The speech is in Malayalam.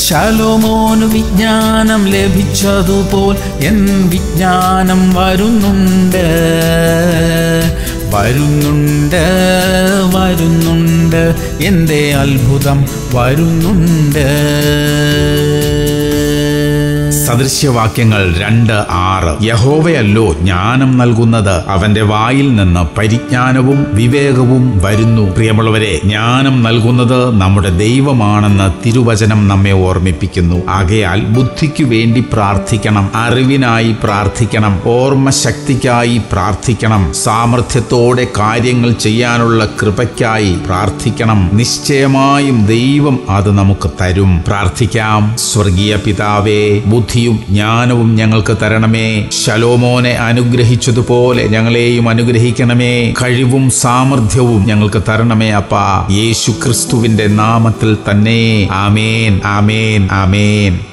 ശലോമോനു വിജ്ഞാനം ലഭിച്ചതുപോൽ എൻ വിജ്ഞാനം വരുന്നുണ്ട് വരുന്നുണ്ട് വരുന്നുണ്ട് എൻ്റെ അത്ഭുതം വരുന്നുണ്ട് സദൃശ്യവാക്യങ്ങൾ രണ്ട് ആറ് യഹോവയല്ലോ ജ്ഞാനം നൽകുന്നത് അവന്റെ വായിൽ നിന്ന് പരിജ്ഞാനവും വിവേകവും വരുന്നു പ്രിയമുള്ളവരെ ജ്ഞാനം നൽകുന്നത് നമ്മുടെ ദൈവമാണെന്ന് തിരുവചനം നമ്മെ ഓർമ്മിപ്പിക്കുന്നു ആകയാൽ ബുദ്ധിക്കു വേണ്ടി പ്രാർത്ഥിക്കണം അറിവിനായി പ്രാർത്ഥിക്കണം ഓർമ്മശക്തിക്കായി പ്രാർത്ഥിക്കണം സാമർഥ്യത്തോടെ കാര്യങ്ങൾ ചെയ്യാനുള്ള കൃപയ്ക്കായി പ്രാർത്ഥിക്കണം നിശ്ചയമായും ദൈവം അത് നമുക്ക് തരും പ്രാർത്ഥിക്കാം സ്വർഗീയ പിതാവേ ബുദ്ധിയും ജ്ഞാനവും ഞങ്ങൾക്ക് തരണമേ ശലോമോനെ അനുഗ്രഹിച്ചതുപോലെ ഞങ്ങളെയും അനുഗ്രഹിക്കണമേ കഴിവും സാമർഥ്യവും ഞങ്ങൾക്ക് തരണമേ അപ്പാ യേശു ക്രിസ്തുവിന്റെ നാമത്തിൽ തന്നെ ആമേൻ ആമേൻ ആമേൻ